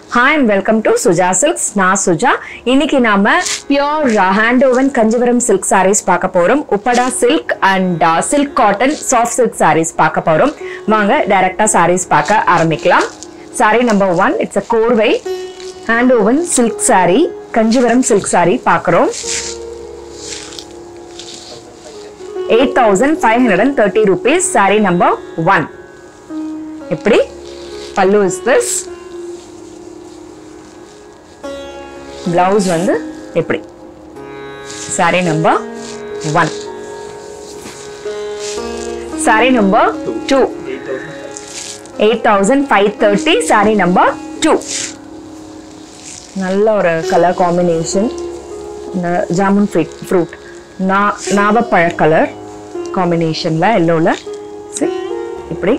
Hi and welcome to Suja silks நான் சுஜா இன்னைக்கு நாம pure hand woven Kanjivaram silk sarees பார்க்க போறோம் Uppada silk and silk cotton soft silk sarees பார்க்க போறோம் வாங்க டைரக்டா சாரீஸ் பார்க்க ஆரம்பிக்கலாம் saree number one it's a korvai hand woven silk saree Kanjivaram silk saree பார்க்குறோம் eight thousand five hundred and thirty rupees saree number one எப்படி பல்லு இஸ் திஸ் பிளவுஸ் வந்து எப்படி saree number one saree number two eight thousand five thirty saree number two நல்ல ஒரு colour combination இந்த jamun fruit fruit நா நாவப்பழ colour காம்பினேஷனில் எல்லோவில் சரி இப்படி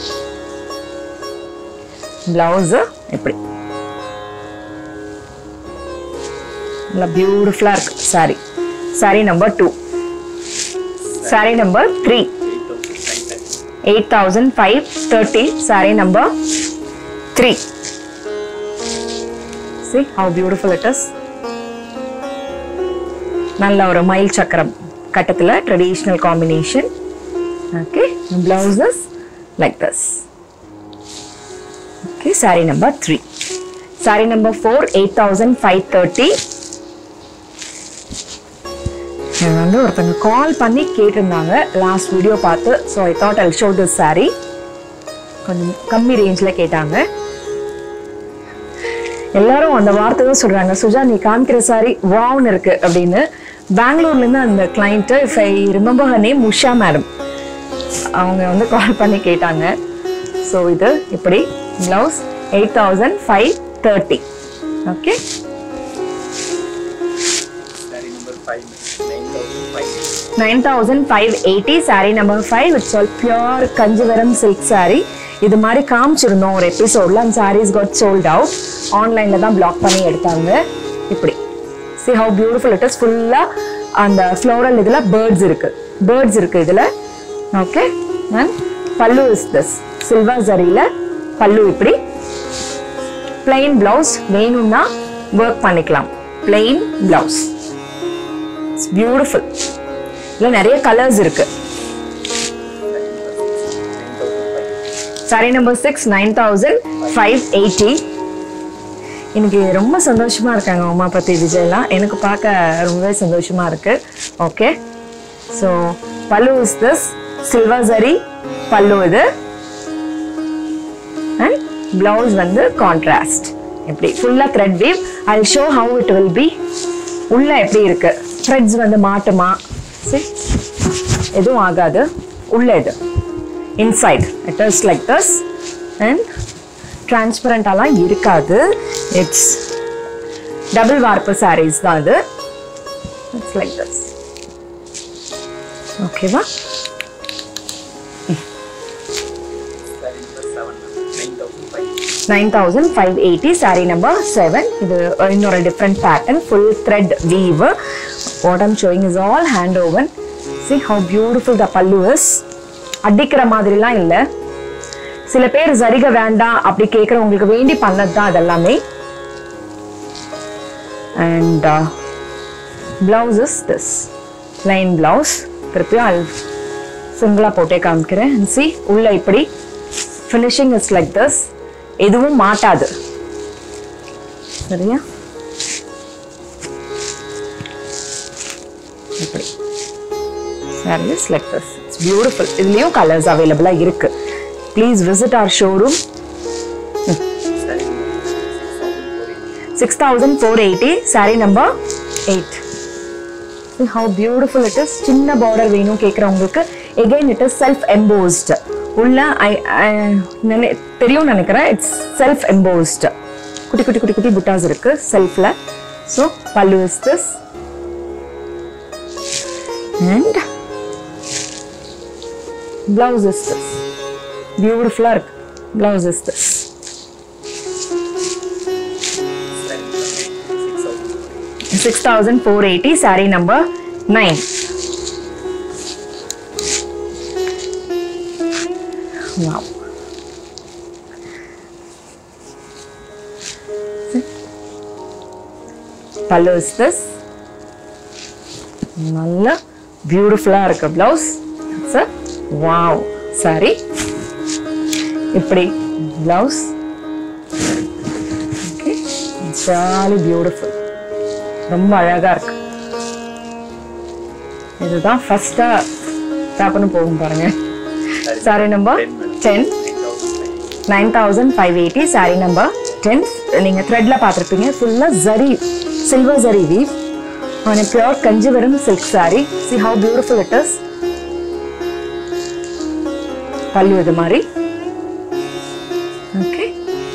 பிளவுஸு இப்படி நல்லா பியூட்டிஃபுல்லாக இருக்கு saree saree number two saree number three eight thousand five thirty saree number three see how beautiful it is நல்ல ஒரு மயில் சக்கரம் கட்டத்தில் traditional combination okay blouses like this okay saree number three saree number four eight thousand five thirty எனக்கு வந்து ஒருத்தங்க call பண்ணி கேட்டிருந்தாங்க லாஸ்ட் வீடியோ பார்த்து so I thought I show this saree கொஞ்சம் கம்மி ரேஞ்சில் கேட்டாங்க எல்லாரும் அந்த வார்த்தை தான் சொல்றாங்க சுஜா நீ காமிக்கிற சாரி வாவ்னு இருக்கு அப்படின்னு பெங்களூர்லேருந்து அந்த client if I remember her name Usha madam அவங்க வந்து கால் பண்ணி கேட்டாங்க ஸோ இது இப்படி blouse eight thousand five thirty okay nine thousand five eighty saree number five it's all pure Kanjivaram silk saree இது மாதிரி காமிச்சிருந்தோம் ஒரு எபிசோடில் அந்த சாரீஸ் காட் சோல்ட் அவுட் ஆன்லைனில் தான் பிளாக் பண்ணி எடுத்தாங்க இப்படி see how beautiful it is ஃபுல்லாக அந்த ஃப்ளோரல் இதில் பேர்ட்ஸ் இருக்கு பேர்ட்ஸ் இருக்கு இதில் okay and pallu is this silver ஜரியில் பல்லு இப்படி பிளெயின் பிளவுஸ் வேணும்னா ஒர்க் பண்ணிக்கலாம் பிளெயின் பிளவுஸ் இட்ஸ் பியூட்டிஃபுல் இதில் நிறைய கலர்ஸ் இருக்கு saree number six nine thousand five eighty இன்னைக்கு ரொம்ப சந்தோஷமா இருக்காங்க உமாபதி விஜய்லாம் எனக்கு பார்க்க ரொம்பவே சந்தோஷமா இருக்கு okay so pallu is this silver சரி பல்லு இது அண்ட் பிளவுஸ் வந்து கான்ட்ராஸ்ட் எப்படி ஃபுல்லாக thread weave I show how it will be உள்ள எப்படி இருக்கு த்ரெட்ஸ் வந்து மாட்டுமா சரி எதுவும் ஆகாது உள்ள இது inside it is like this and டிரான்ஸ்பரண்டாலாம் இருக்காது இட்ஸ் டபுள் வார்ப்பு சாரீஸ் தான் இது இட்ஸ் லைக் திஸ் ஓகேவா nine thousand five eighty saree number seven இது இன்னொரு different pattern full thread weave what I'm showing is all hand woven see how beautiful the pallu is அடிக்கிற மாதிரிலாம் இல்லை சில பேர் சரிக வேண்டாம் அப்படி கேட்குறவங்களுக்கு வேண்டி பண்ணது தான் அதெல்லாமே and blouse is this line blouse திருப்பியும் அல் சிங்கிளாக போட்டே காமிக்கிறேன் சி உள்ள இப்படி ஃபினிஷிங் இஸ் லைக் திஸ் எதுவும் மாட்டாது சரியா இப்படி saree is like this it's beautiful இதுலேயும் கலர்ஸ் அவைலபிளாக இருக்கு please visit our showroom six thousand four eighty saree number eight how beautiful it is சின்ன பார்டர் வேணும் கேட்குறவங்களுக்கு again it is self embossed உள்ள ஐ நினை தெரியும் நினைக்கிறேன் இட்ஸ் செல்ஃப் எம்போஸ்டு குட்டி குட்டி குட்டி குட்டி புட்டாஸ் இருக்கு செல்ஃப்ல so pallu is this and blouse is this பியூட்டிஃபுல்லாக இருக்கு blouse is this six thousand four eighty saree number nine Wow. Pallu is this நல்ல பியூட்டிஃபுல்லாக இருக்கு பிளவுஸ் சார் வாவ் சாரி இப்படி பிளவுஸ் ஓகே ஜாலி பியூட்டிஃபுல் ரொம்ப அழகா இருக்கு இதுதான் ஃபர்ஸ்டா டேப்னு போகும் பாருங்க saree number ten nine thousand five eighty saree number ten நீங்கள் த்ரெட்டில் பார்த்துருப்பீங்க ஃபுல்லாக zari silver zari weave on a pure Kanjivaram silk saree. See how beautiful it is. Pallu இது மாதிரி ஓகே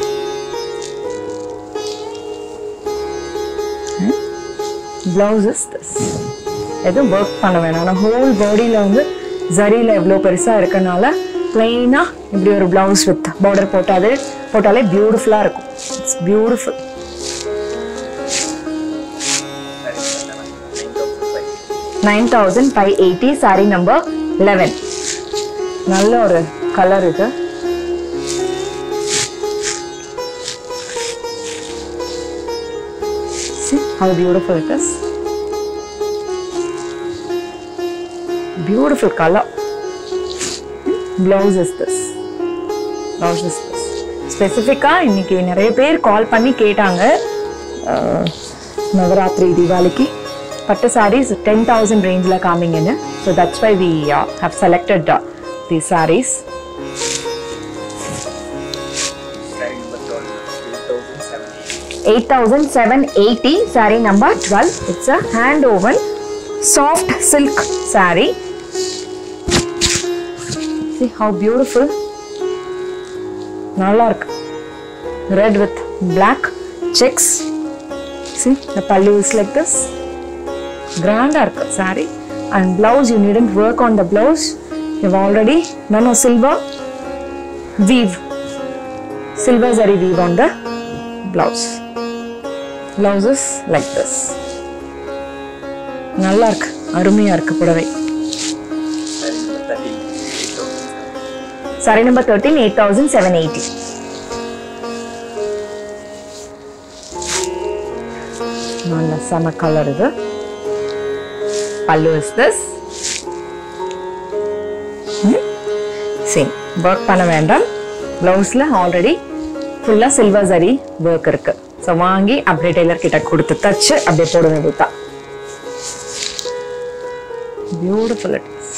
பிளவுஸ் இஸ் திஸ் எதுவும் ஒர்க் பண்ண வேணாம் ஆனால் ஹோல் பாடியில் வந்து ஜரியில் எவ்வளோ பெருசாக இருக்கனால பிளெயினாக இப்படி ஒரு பிளவுஸ் வித் பார்டர் போட்டாலே போட்டாலே பியூட்டிஃபுல்லாக இருக்கும் it's beautiful nine thousand five eighty saree number eleven நல்ல ஒரு கலர் இது See how beautiful it is. Beautiful color. Blouse is this. Blouse is this. ஸ்பெசிஃபிக்காக இன்னைக்கு நிறைய பேர் கால் பண்ணி கேட்டாங்க அஹ், நவராத்திரி தீபாவளிக்கு பட்டு சாரீஸ் டென் தௌசண்ட் ரேஞ்சில் காமிங்கன்னு so that's why we have selected the sarees eight thousand seven eighty saree number twelve it's a hand woven soft silk saree See how beautiful. நல்லா இருக்கு red with black checks. See the pallu is like this. கிராண்டா இருக்கு saree and blouse you needn't work on the blouse you've already done a silver weave silver zari weave on the blouse blouse is like this நல்லா இருக்கு அருமையா இருக்கு புடவை saree number thirteen eight thousand seven eighty நல்ல செம colour இது பல்லு is this same work பண்ண வேண்டாம் ப்ளவுஸில் ஆல்ரெடி ஃபுல்லாக சில்வர் சரி ஒர்க் இருக்கு ஸோ வாங்கி அப்படியே டெய்லர் கிட்ட கொடுத்து தச்சு அப்படியே போட வேண்டியதுதான் beautiful it is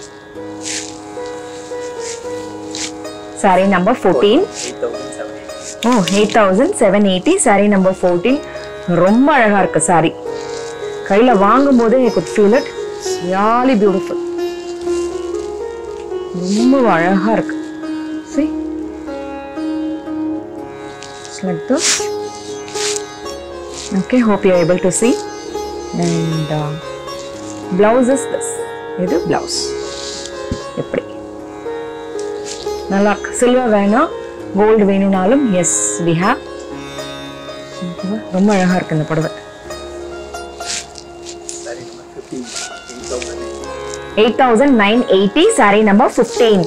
saree number fourteen oh eight thousand seven eighty saree number fourteen ரொம்ப அழகா இருக்கு சாரி கையில வாங்கும் போதே you good feel it really beautiful ரொம்ப அழகா இருக்கு see it's like this okay hope you're able to see and uh, blouse is this இது blouse எப்படி நல்லா இருக்கு சில்வர் வேணாம் கோல்டு வேணும்னாலும் எஸ் வி ஹேவ் ரொம்ப அழகா இருக்கு இந்த புடவை eight thousand nine eighty saree number fifteen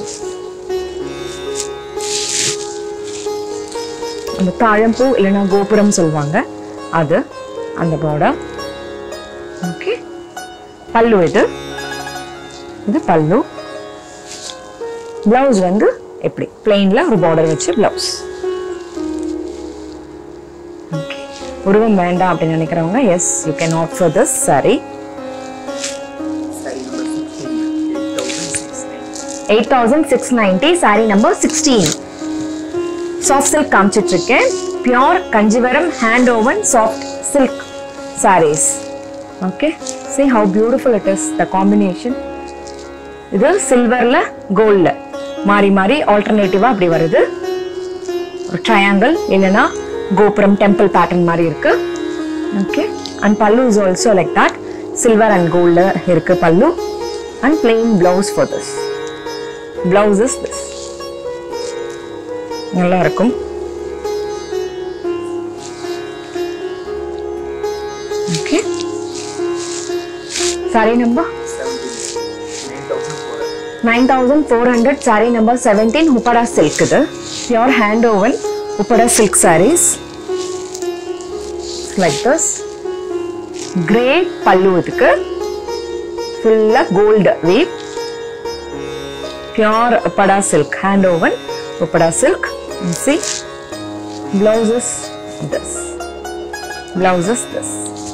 அந்த தாழம்பூ இல்லைன்னா கோபுரம் சொல்லுவாங்க அது அந்த பார்டர் ஓகே பல்லு இது இது பல்லு பிளவுஸ் வந்து எப்படி பிளெயின்ல ஒரு பார்டர் வச்சு பிளவுஸ் ஓகே உருவம் வேண்டாம் அப்படின்னு நினைக்கிறவங்க yes you can add for this saree eight thousand six ninety saree number sixteen soft silk காமிச்சிட்டு இருக்கேன் pure Kanjivaram hand woven soft silk sarees okay see how beautiful it is the combination இது சில்வர்ல கோல்ட்ல மாறி மாறி ஆல்டர்னேட்டிவா அப்படி வருது ஒரு ட்ரையாங்கிள் இல்லைன்னா கோபுரம் டெம்பிள் பேட்டர்ன் மாதிரி இருக்கு okay and pallu is also like that silver and கோல்ட்ல இருக்கு pallu and plain blouse for this blouse is this நல்லா இருக்கும் okay saree number nine thousand four hundred saree number seventeen Uppada silk இது pure hand woven Uppada silk sarees like this grey pallu இதுக்கு ஃபுல்லா gold weave pure Uppada silk hand woven Uppada silk see blouses this blouses this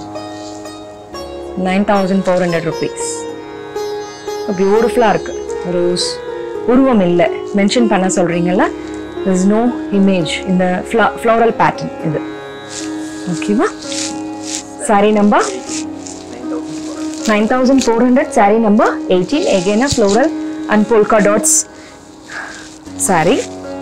nine thousand four hundred rupees பியூட்டிஃபுல்லாக இருக்கு rose உருவம் இல்லை mention பண்ண சொல்றீங்கல்ல is no image இந்த ஃப்ளோரல் பேட்டர்ன் இது ஓகேவா saree number nine thousand four hundred saree number eighteen again floral and polka dots saree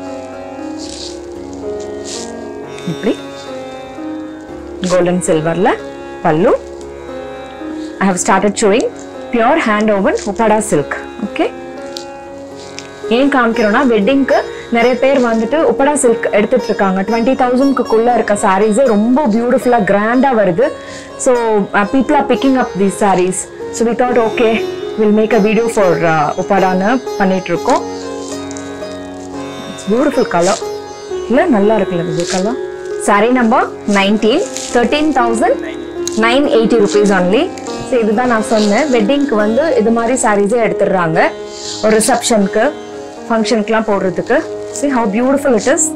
இப்படி கோல்டன் சில்வர்ல pallu I have started showing pure hand woven Uppada silk okay ஏன் காமிக்கிறோம்னா வெட்டிங்க்கு நிறைய பேர் வந்துட்டு உப்படா சில்க் எடுத்துட்டு இருக்காங்க டுவெண்ட்டி தௌசண்ட்க்குள்ள இருக்க சாரீஸே ரொம்ப பியூட்டிஃபுல்லாக கிராண்டாக வருது so people are picking up these sarees so we thought okay will make a video for உப்பாடான்னு பண்ணிட்டு இருக்கோம் பியூட்டிஃபுல் கலர் இல்லை நல்லா இருக்குல்ல இது colour saree number nineteen thirteen thousand nine eighty rupees only so இதுதான் நான் சொன்னேன் வெட்டிங்க்கு வந்து இது மாதிரி சாரீஸே எடுத்துடுறாங்க ஒரு ரிசப்ஷனுக்கு ஃபங்க்ஷனுக்குலாம் போடுறதுக்கு see how beautiful it is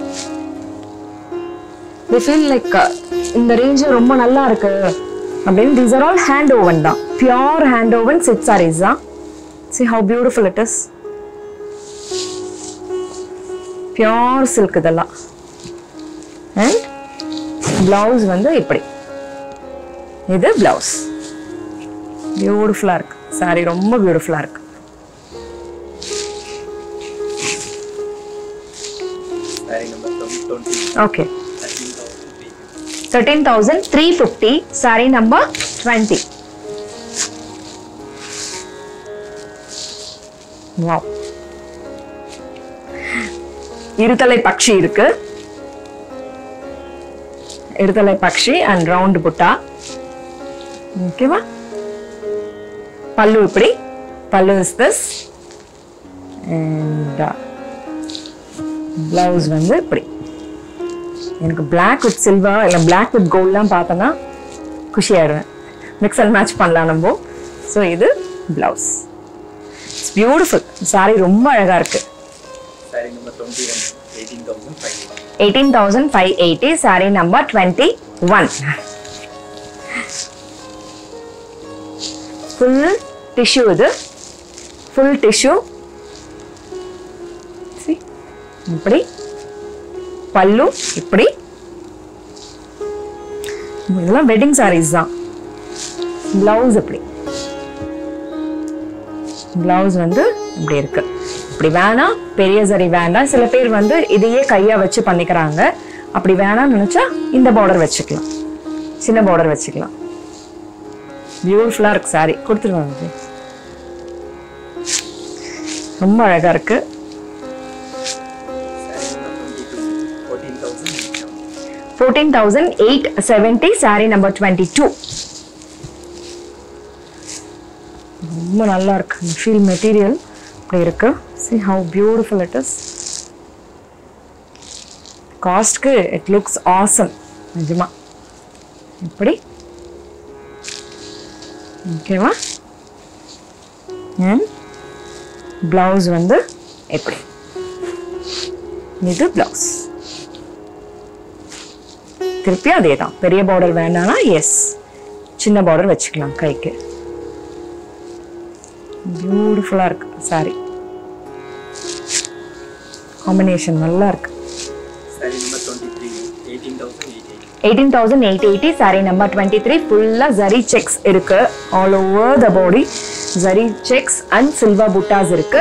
the feel like இந்த ரேஞ்சு ரொம்ப நல்லா இருக்கு அப்படின்னு these are all hand woven தான் பியோர் ஹேண்ட் ஓவன் சிட் சாரீஸ் தான் see how beautiful it is pure silk இதெல்லாம் அண்ட் பிளவுஸ் வந்து இப்படி இது பிளவுஸ் பியூட்டிஃபுல்லாக இருக்கு சாரி ரொம்ப பியூட்டிஃபுல்லாக இருக்கு Saree number 20, okay 13,350. Thirteen thousand three fifty saree number twenty wow இருதலை பக்ஷி இருக்கு இருதலை பக்ஷி அண்ட் ரவுண்ட் புட்டா ஓகேவா பல்லு இப்படி பல்லு இஸ் திஸ் அண்ட் பிளவுஸ் வந்து இப்படி எனக்கு பிளாக் வித் சில்வர் இல்லை பிளாக் வித் கோல்ட்லாம் பார்த்தோன்னா குஷி ஆயிடுவேன் மிக்ஸ் அண்ட் மேட்ச் பண்ணலாம் நம்ம ஸோ இது பிளவுஸ் இட்ஸ் பியூட்டிஃபுல் சாரி ரொம்ப அழகாக இருக்கு Saree number 21, 18,500. Eighteen thousand five eighty saree number twenty one full tissue இது ஃபுல் டிஷ்யூ இப்படி பல்லு இப்படி இதெல்லாம் வெட்டிங் சாரீஸ் தான் பிளவுஸ் இப்படி பிளவுஸ் வந்து இப்படி இருக்கு இப்படி வேணாம் பெரிய சரி வேண்டாம் சில பேர் வந்து இதையே கையா வச்சு பண்ணிக்கிறாங்க அப்படி வேணாம்னு நினைச்சா இந்த பார்டர் வச்சுக்கலாம் சின்ன பார்டர் வச்சுக்கலாம் பியூட்டிஃபுல்லா இருக்கு சாரி கொடுத்துருவாங்க விஜய். ரொம்ப அழகா இருக்கு Saree number 22, 14,870. Fourteen thousand eight seventy saree number twenty two ரொம்ப நல்லா இருக்கு ஃபீல் மெட்டீரியல் இப்படி இருக்கு see how beautiful it is காஸ்ட்க்கு இட் லுக்ஸ் ஆசம் நிஜமா இப்படி ஓகேவா பிளவுஸ் வந்து எப்படி இது பிளவுஸ் திருப்பி அதே தான் பெரிய பார்டர் வேண்டாம்னா எஸ் சின்ன பார்டர் வச்சுக்கலாம் கைக்கு பியூட்டிஃபுல்லாக இருக்கு சாரி காம்பினேஷன் நல்லா இருக்கு Saree number 23, 18,880. Eighteen thousand eight eighty saree number twenty three ஃபுல்லாக ஜரி செக்ஸ் இருக்கு all over the body zari checks and silver buttas இருக்கு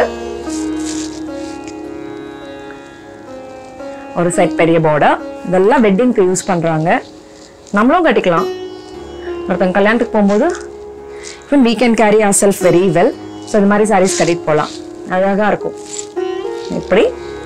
ஒரு செட் பெரிய பார்டர் இதெல்லாம் வெட்டிங்க்கு யூஸ் பண்றாங்க நம்மளும் கட்டிக்கலாம் ஒருத்தங்க கல்யாணத்துக்கு போகும்போது இவன் we can carry our self very well so இந்த மாதிரி சாரீஸ் கட்டிட்டு போகலாம் அழகாக இருக்கும் எப்படி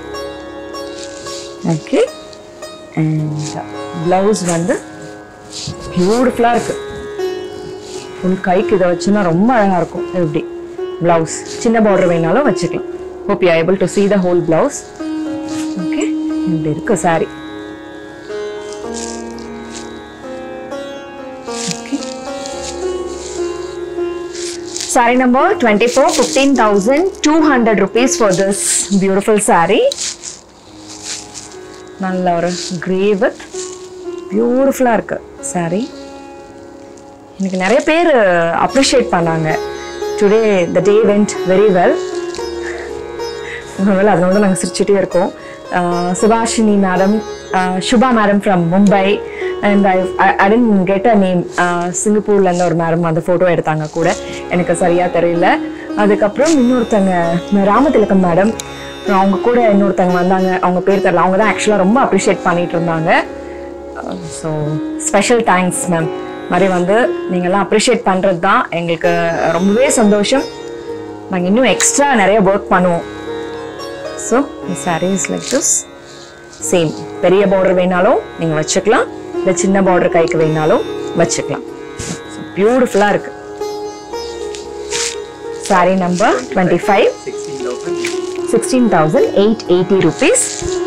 ஓகே அண்ட் ப்ளவுஸ் வந்து பியூட்டிஃபுல்லாக இருக்கு ஃபுல் கைக்கு இதை வச்சுன்னா ரொம்ப அழகாக இருக்கும் இப்படி ப்ளவுஸ் சின்ன பார்டர் வேணாலும் வச்சுக்கலாம் hope you able to see the whole blouse okay இப்படி இருக்கு saree okay saree number 24 15200 rupees for this beautiful saree நல்ல ஒரு கிரே வித் பியூட்டிஃபுல்லாக இருக்கு saree எனக்கு நிறைய பேர் அப்ரிஷியேட் பண்ணாங்க today the day went very well ஒருவேளை அதனால தான் நாங்கள் சிரிச்சுட்டே இருக்கோம் ah Subhashini madam Subha madam from Mumbai and I I didn't get a name சிங்கப்பூர்லேருந்து ஒரு மேடம் அந்த ஃபோட்டோ எடுத்தாங்க கூட எனக்கு சரியாக தெரியல அதுக்கப்புறம் இன்னொருத்தங்க ராமதிலகம் மேடம் அப்புறம் அவங்க கூட இன்னொருத்தங்க வந்தாங்க அவங்க பேர் தெரியல அவங்க தான் ஆக்சுவலாக ரொம்ப அப்ரிஷியேட் பண்ணிட்டு இருந்தாங்க ஸோ ஸ்பெஷல் தேங்க்ஸ் மேம் மாதிரி வந்து நீங்கள்லாம் அப்ரிஷியேட் பண்ணுறது தான் எங்களுக்கு ரொம்பவே சந்தோஷம் நாங்கள் இன்னும் எக்ஸ்ட்ரா நிறைய ஒர்க் பண்ணுவோம் ஸோ இந்த saree is like this same பெரிய பார்டர் வேணாலும் நீங்கள் வச்சுக்கலாம் இல்லை சின்ன பார்டர் கைக்கு வேணாலும் வச்சுக்கலாம் பியூட்டிஃபுல்லாக இருக்கு saree number twenty five sixteen thousand sixteen thousand eight eighty rupees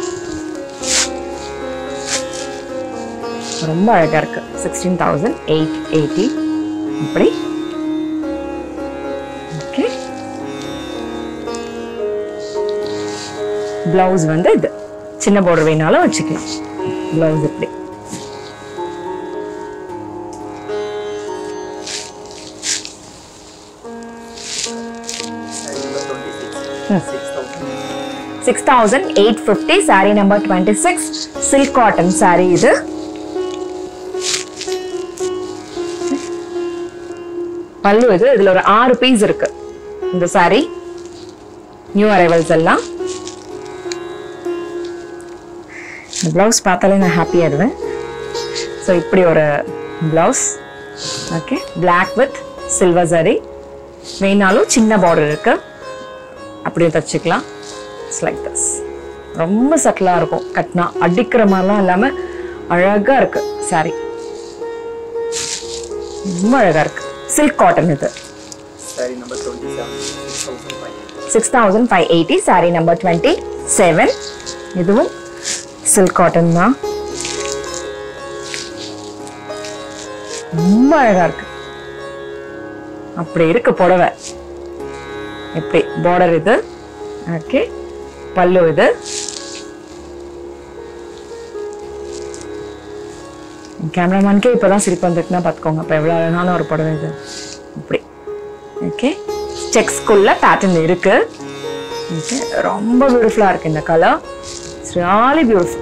ரொம்ப அழகா இருக்கு சிக்ஸ்டீன் தௌசண்ட் எயிட் எயிட்டி இப்படி ஓகே பிளவுஸ் வந்து இது சின்ன பார்டர் வேணாலும் வச்சுக்கலாம் பிளவுஸ் இப்படி saree number twenty six six thousand six thousand eight fifty saree number twenty six silk cotton saree இது பல்லு இது இதுல ஒரு ஆறு பீஸ் இருக்கு இந்த சாரீ நியூ அரைவல்ஸ் எல்லாம் இந்த பிளவுஸ் பார்த்தாலே நான் ஹாப்பி ஆயிடுவேன் ஸோ இப்படி ஒரு blouse okay Black with silver சரி வேணாலும் சின்ன பார்டர் இருக்கு அப்படியே தச்சுக்கலாம் இட்ஸ் லைக் திஸ் ரொம்ப சட்டிலாக இருக்கும் கட்டினா அடிக்கிற மாதிரிலாம் இல்லாமல் அழகாக இருக்கு சாரி ரொம்ப அழகாக இருக்கு சில்க் காட்டன் இது saree number twenty seven six thousand five six thousand five eighty saree number twenty seven இதுவும் சில்க் காட்டன் தான் ரொம்ப அழகா இருக்கு அப்படி இருக்கு புடவை எப்படி பார்டர் இது ஓகே பல்லு இது கேமராமேனுக்கே இப்போதான் சிரிப்பு வந்துட்டுனா பார்த்துக்கோங்க அப்போ எவ்வளோ அழகான ஒரு புடவை இது இப்படி ஓகே செக்ஸ்குள்ள பேட்டர்ன் இருக்கு ஓகே ரொம்ப பியூட்டிஃபுல்லாக இருக்கு இந்த கலர் இட்ஸ் ரியலி பியூட்டிஃபுல்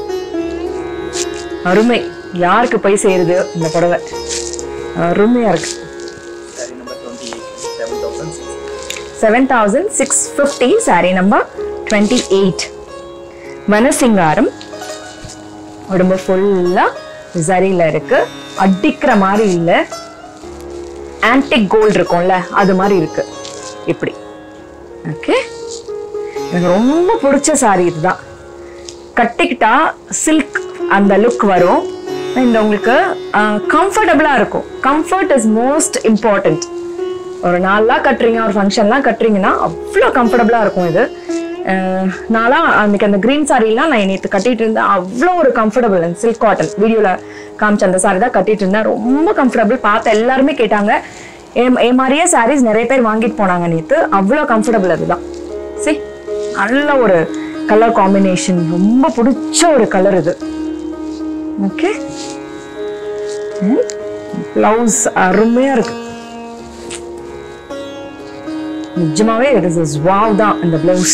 அருமை யாருக்கு போய் சேருது இந்த புடவை அருமையா இருக்கு saree number twenty eight seven thousand six seven thousand six fifty saree number twenty eight வனசிங்காரம் உடம்பு ஃபுல்லாக சரியில் இருக்கு அடிக்கிற மாதிரி இல்லை ஆன்டிக் கோல்டு இருக்கும்ல அது மாதிரி இருக்கு இப்படி ஓகே எனக்கு ரொம்ப பிடிச்ச சாரி இதுதான் கட்டிக்கிட்டா சில்க் அந்த லுக் வரும் இந்த உங்களுக்கு கம்ஃபர்டபுளாக இருக்கும் கம்ஃபர்ட் இஸ் மோஸ்ட் இம்பார்ட்டண்ட் ஒரு நாள்லாம் கட்டுறீங்க ஒரு ஃபங்க்ஷன்லாம் கட்டுறீங்கன்னா அவ்வளோ கம்ஃபர்டபுளாக இருக்கும் இது அஹ் நான்லாம் அன்னைக்கு அந்த க்ரீன் சாரீலாம் நான் நேற்று கட்டிட்டு இருந்தேன் அவ்வளோ ஒரு கம்ஃபர்டபுள் சில்க் காட்டன் வீடியோவில் காமிச்ச அந்த சாரி தான் கட்டிட்டு இருந்தேன் ரொம்ப கம்ஃபர்டபுள் பார்த்து எல்லாருமே கேட்டாங்க என் என் மாதிரியே சாரீஸ் நிறைய பேர் வாங்கிட்டு போனாங்க நேற்று அவ்வளோ கம்ஃபர்டபுள் அதுதான் சரி நல்ல ஒரு கலர் காம்பினேஷன் ரொம்ப பிடிச்ச ஒரு கலர் இது ஓகே ப்ளவுஸ் அருமையாக இருக்கு நிஜமாவே இட் இஸ் வாவ் தான் இந்த பிளவுஸ்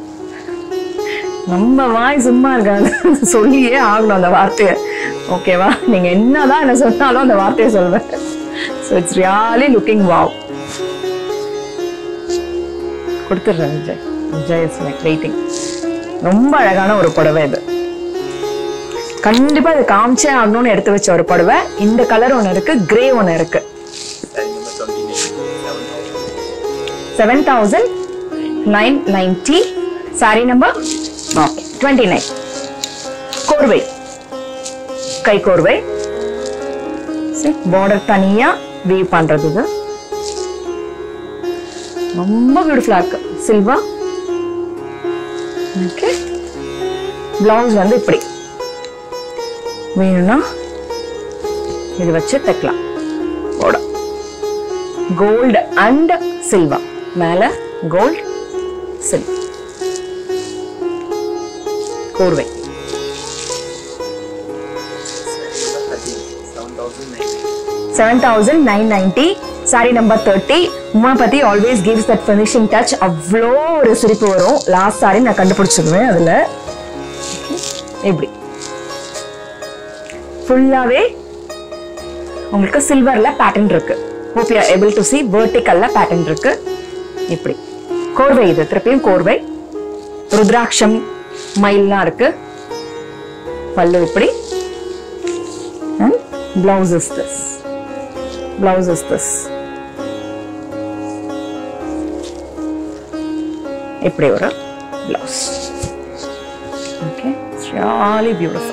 நம்ம வாய் சும்மா இருக்காது சொல்லியே ஆகணும் அந்த வார்த்தையை ஓகேவா நீங்க என்னதான் என்ன சொன்னாலும் அந்த வார்த்தையை சொல்வேன் so it's really looking wow கொடுத்துட்றேன் Vijay Vijay is like waiting ரொம்ப அழகான ஒரு புடவை இது கண்டிப்பா இது காமிச்சே ஆகணும்னு எடுத்து வச்ச ஒரு புடவை இந்த கலர் ஒன்று இருக்கு கிரே ஒன்று இருக்கு saree number twenty nine seven thousand seven thousand nine ninety saree number okay twenty nine கோர்வை கை கோர்வை பார்டர் தனியா வீவ் பண்றது இது ரொம்ப பியூட்டிஃபுல்லா இருக்கு சில்வா ஓகே பிளவுஸ் வந்து இப்படி வேணும்னா இது வச்சு தைக்கலாம் போட கோல்டு அண்ட் சில்வர் மேல கோல்ட் சில்வர் கோர்வை seven thousand nine ninety. 7990 sari number thirty Umapathi always gives that finishing touch அவ்வளோ ஒரு சிரிப்பு வரும் லாஸ்ட் சாரி நான் கண்டுபிடிச்சிருவேன் அதில் இப்படி ஃபுல்லாகவே உங்களுக்கு சில்வரில் பேட்டர்ன் இருக்கு hope you able to see வேர்டிக்கல்ல பேட்டர்ன் இருக்கு இப்படி கோர்வை இது திருப்பியும் கோர்வை ருத்ராட்சம் மயில்லாம் இருக்கு பல்லு இப்படி and blouse is this blouse is this இப்படி ஒரு blouse okay it's really beautiful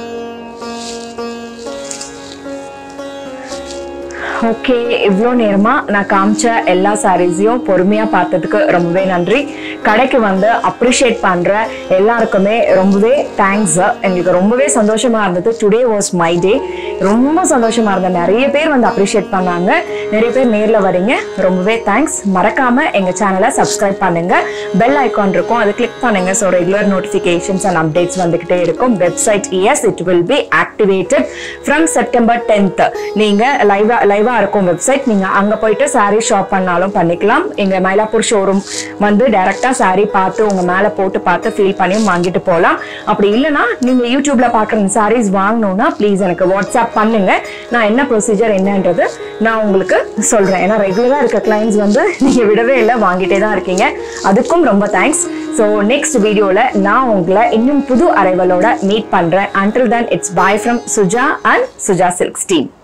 okay இவ்வளோ நேரமா நான் காமிச்ச எல்லா சாரீஸையும் பொறுமையா பார்த்ததுக்கு ரொம்பவே நன்றி கடைக்கு வந்து அப்ரிஷியேட் பண்ற எல்லாருக்குமே ரொம்பவே தேங்க்ஸ் எங்களுக்கு ரொம்பவே சந்தோஷமா இருந்தது டுடே வாஸ் மை டே ரொம்ப சந்தோஷமா இருந்தது நிறைய பேர் வந்து அப்ரிஷியேட் பண்ணாங்க நிறைய பேர் நேர்ல வரீங்க ரொம்பவே தேங்க்ஸ் மறக்காம எங்க சேனலை சப்ஸ்கிரைப் பண்ணுங்க பெல் ஐகான் இருக்கும் அதை கிளிக் பண்ணுங்க so regular notifications and updates வந்துகிட்டே இருக்கும் website as it will be activated from September tenth நீங்க லைவா லைவா இருக்கும் வெப்சைட் நீங்க அங்க போயிட்டு saree ஷாப் பண்ணாலும் பண்ணிக்கலாம் எங்க மயிலாப்பூர் ஷோரூம் வந்து டைரக்டா saree பார்த்து உங்க மேல போட்டு பார்த்து ஃபீல் பண்ணியும் வாங்கிட்டு போகலாம் அப்படி இல்லைன்னா நீங்க யூடியூப்ல பாக்குற சாரீஸ் வாங்கணும்னா ப்ளீஸ் எனக்கு வாட்ஸ்அப் பண்ணுங்க நான் என்ன ப்ரொசீஜர் என்னன்றது நான் உங்களுக்கு சொல்றேன் ஏன்னா ரெகுலரா இருக்க கிளைண்ட்ஸ் வந்து நீங்க விடவே இல்லை வாங்கிட்டே தான் இருக்கீங்க அதுக்கும் ரொம்ப தேங்க்ஸ் ஸோ நெக்ஸ்ட் வீடியோல நான் உங்களை இன்னும் புது அரைவலோட மீட் பண்றேன் until then it's bye from Suja and Suja silks team